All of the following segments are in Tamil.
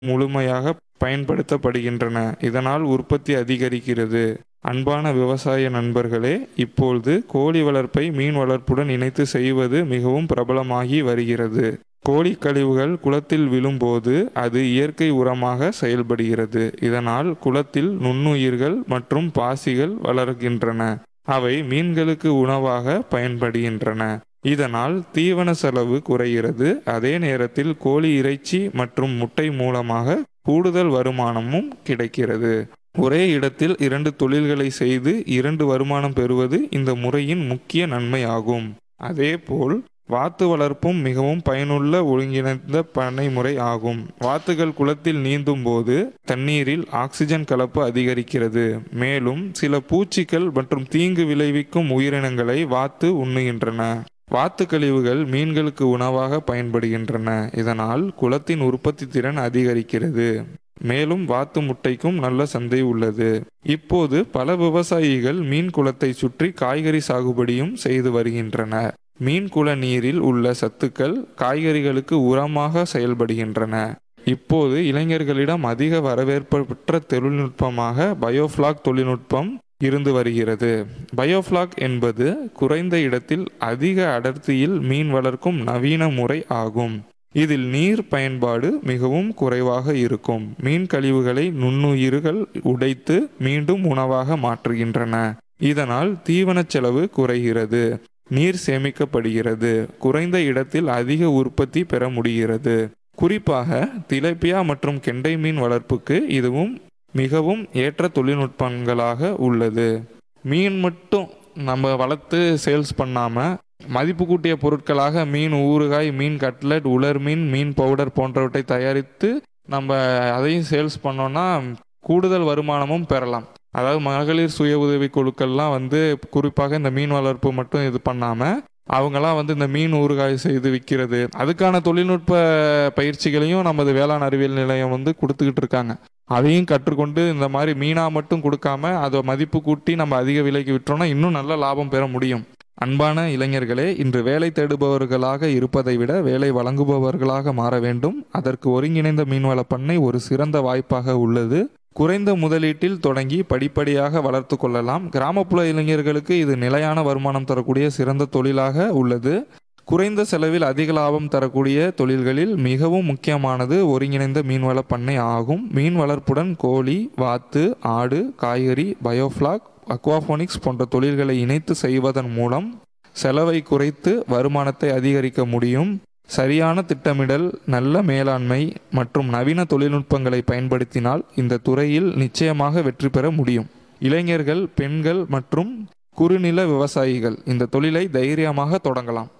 முழுமையாக பயன்படுத்தப்படுகின்றன இதனால் உற்பத்தி அதிகரிக்கிறது அன்பான விவசாய நண்பர்களே இப்பொழுது கோழி வளர்ப்பை மீன் வளர்ப்புடன் இணைத்து செய்வது மிகவும் பிரபலமாகி வருகிறது கோழி கழிவுகள் குளத்தில் விழும்போது அது இயற்கை உரமாக செயல்படுகிறது இதனால் குளத்தில் நுண்ணுயிர்கள் மற்றும் பாசிகள் வளர்கின்றன அவை மீன்களுக்கு உணவாக பயன்படுகின்றன இதனால் தீவன செலவு குறைகிறது அதே நேரத்தில் கோழி இறைச்சி மற்றும் முட்டை மூலமாக கூடுதல் வருமானமும் கிடைக்கிறது ஒரே இடத்தில் இரண்டு தொழில்களை செய்து இரண்டு வருமானம் பெறுவது இந்த முறையின் முக்கிய நன்மை ஆகும் அதேபோல் வாத்து வளர்ப்பும் மிகவும் பயனுள்ள ஒருங்கிணைந்த பண்ணை முறை ஆகும் வாத்துகள் குளத்தில் நீந்தும் போது தண்ணீரில் ஆக்சிஜன் கலப்பு அதிகரிக்கிறது மேலும் சில பூச்சிகள் மற்றும் தீங்கு விளைவிக்கும் உயிரினங்களை வாத்து உண்ணுகின்றன வாத்து கழிவுகள் மீன்களுக்கு உணவாக பயன்படுகின்றன இதனால் குளத்தின் உற்பத்தி திறன் அதிகரிக்கிறது மேலும் வாத்து முட்டைக்கும் நல்ல சந்தை உள்ளது இப்போது பல விவசாயிகள் மீன் குளத்தை சுற்றி காய்கறி சாகுபடியும் செய்து வருகின்றனர் மீன் குள நீரில் உள்ள சத்துக்கள் காய்கறிகளுக்கு உரமாக செயல்படுகின்றன இப்போது இளைஞர்களிடம் அதிக வரவேற்பு பெற்ற தொழில்நுட்பமாக பயோஃப்ளாக் தொழில்நுட்பம் இருந்து வருகிறது பயோஃப்ளாக் என்பது குறைந்த இடத்தில் அதிக அடர்த்தியில் மீன் வளர்க்கும் நவீன முறை ஆகும் இதில் நீர் பயன்பாடு மிகவும் குறைவாக இருக்கும் மீன் கழிவுகளை நுண்ணுயிர்கள் உடைத்து மீண்டும் உணவாக மாற்றுகின்றன இதனால் தீவனச் செலவு குறைகிறது நீர் சேமிக்கப்படுகிறது குறைந்த இடத்தில் அதிக உற்பத்தி பெற முடிகிறது குறிப்பாக திலப்பியா மற்றும் கெண்டை மீன் வளர்ப்புக்கு இதுவும் மிகவும் ஏற்ற தொழில்நுட்பங்களாக உள்ளது மீன் மட்டும் நம்ம வளர்த்து சேல்ஸ் பண்ணாமல் மதிப்பு கூட்டிய பொருட்களாக மீன் ஊறுகாய் மீன் கட்லட் உலர் மீன் மீன் பவுடர் போன்றவற்றை தயாரித்து நம்ம அதையும் சேல்ஸ் பண்ணோம்னா கூடுதல் வருமானமும் பெறலாம் அதாவது மகளிர் சுய உதவி குழுக்கள்லாம் வந்து குறிப்பாக இந்த மீன் வளர்ப்பு மட்டும் இது பண்ணாமல் அவங்கெல்லாம் வந்து இந்த மீன் ஊறுகாய் செய்து விற்கிறது அதுக்கான தொழில்நுட்ப பயிற்சிகளையும் நமது வேளாண் அறிவியல் நிலையம் வந்து கொடுத்துக்கிட்டு இருக்காங்க அதையும் கற்றுக்கொண்டு இந்த மாதிரி மீனாக மட்டும் கொடுக்காம அதை மதிப்பு கூட்டி நம்ம அதிக விலைக்கு விற்றோம்னா இன்னும் நல்ல லாபம் பெற முடியும் அன்பான இளைஞர்களே இன்று வேலை தேடுபவர்களாக இருப்பதை விட வேலை வழங்குபவர்களாக மாற வேண்டும் அதற்கு ஒருங்கிணைந்த மீன்வள பண்ணை ஒரு சிறந்த வாய்ப்பாக உள்ளது குறைந்த முதலீட்டில் தொடங்கி படிப்படியாக வளர்த்து கொள்ளலாம் கிராமப்புற இளைஞர்களுக்கு இது நிலையான வருமானம் தரக்கூடிய சிறந்த தொழிலாக உள்ளது குறைந்த செலவில் அதிக லாபம் தரக்கூடிய தொழில்களில் மிகவும் முக்கியமானது ஒருங்கிணைந்த மீன்வள பண்ணை ஆகும் மீன் வளர்ப்புடன் கோழி வாத்து ஆடு காய்கறி பயோஃப்ளாக் அக்வாஃபோனிக்ஸ் போன்ற தொழில்களை இணைத்து செய்வதன் மூலம் செலவை குறைத்து வருமானத்தை அதிகரிக்க முடியும் சரியான திட்டமிடல் நல்ல மேலாண்மை மற்றும் நவீன தொழில்நுட்பங்களை பயன்படுத்தினால் இந்த துறையில் நிச்சயமாக வெற்றி பெற முடியும் இளைஞர்கள் பெண்கள் மற்றும் குறுநில விவசாயிகள் இந்த தொழிலை தைரியமாக தொடங்கலாம்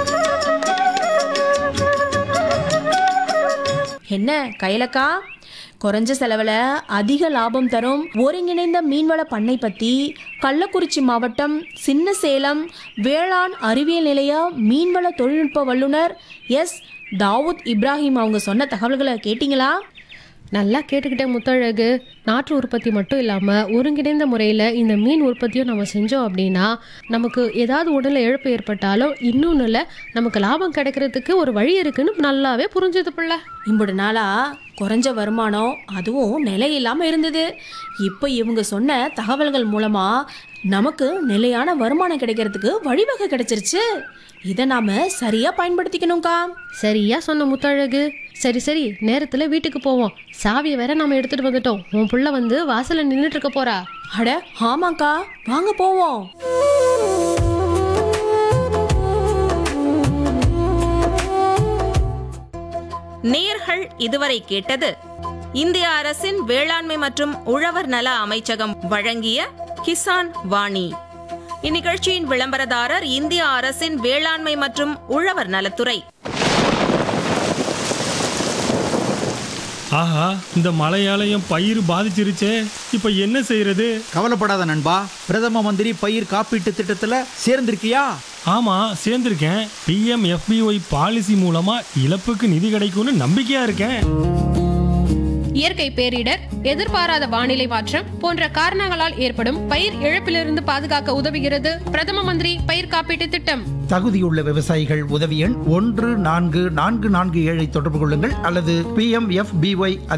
என்ன கைலக்கா குறைஞ்ச செலவில் அதிக லாபம் தரும் ஒருங்கிணைந்த மீன்வள பண்ணை பற்றி கள்ளக்குறிச்சி மாவட்டம் சின்ன சேலம் வேளாண் அறிவியல் நிலைய மீன்வள தொழில்நுட்ப வல்லுனர் எஸ் தாவூத் இப்ராஹிம் அவங்க சொன்ன தகவல்களை கேட்டிங்களா நல்லா கேட்டுக்கிட்டேன் முத்தழகு நாற்று உற்பத்தி மட்டும் இல்லாமல் ஒருங்கிணைந்த முறையில் இந்த மீன் உற்பத்தியும் நம்ம செஞ்சோம் அப்படின்னா நமக்கு ஏதாவது உடலில் இழப்பு ஏற்பட்டாலும் இன்னொன்று இல்லை நமக்கு லாபம் கிடைக்கிறதுக்கு ஒரு வழி இருக்குன்னு நல்லாவே புரிஞ்சுது பிள்ளை இம்புடு நாளா குறைஞ்ச வருமானம் அதுவும் நிலை இல்லாமல் இருந்தது இப்போ இவங்க சொன்ன தகவல்கள் மூலமா நமக்கு நிலையான வருமானம் கிடைக்கிறதுக்கு வழிவகை கிடைச்சிருச்சு இதை நாம சரியா பயன்படுத்திக்கணும்க்கா சரியா சொன்ன முத்தழகு சரி சரி நேரத்தில் வீட்டுக்கு போவோம் சாவியை வேற நம்ம எடுத்துட்டு வந்துட்டோம் உன் புள்ள வந்து வாசல்ல நின்றுட்டு இருக்க போறா அட ஆமாக்கா வாங்க போவோம் நேர்கள் இதுவரை கேட்டது இந்திய அரசின் வேளாண்மை மற்றும் உழவர் நல அமைச்சகம் வழங்கிய கிசான் வாணி இந்நிகழ்ச்சியின் விளம்பரதாரர் இந்திய அரசின் வேளாண்மை மற்றும் உழவர் நலத்துறை ஆஹா இந்த மழையாலயம் பயிர் பாதிச்சிருச்சே இப்போ என்ன செய்யறது கவலைப்படாத நண்பா பிரதம மந்திரி பயிர் காப்பீட்டு திட்டத்துல சேர்ந்திருக்கியா ஆமா சேர்ந்திருக்கேன் பிஎம் எஃபிஒய் பாலிசி மூலமா இழப்புக்கு நிதி கிடைக்கும்னு நம்பிக்கையா இருக்கேன் இயற்கை பேரிடர் எதிர்பாராத வானிலை மாற்றம் போன்ற காரணங்களால் ஏற்படும் பயிர் இழப்பிலிருந்து பாதுகாக்க உதவுகிறது பிரதம மந்திரி பயிர் காப்பீட்டு திட்டம் தகுதியுள்ள விவசாயிகள் உதவி எண் ஒன்று நான்கு நான்கு நான்கு ஏழை தொடர்பு கொள்ளுங்கள் அல்லது பி எம் எஃப் பிஒய்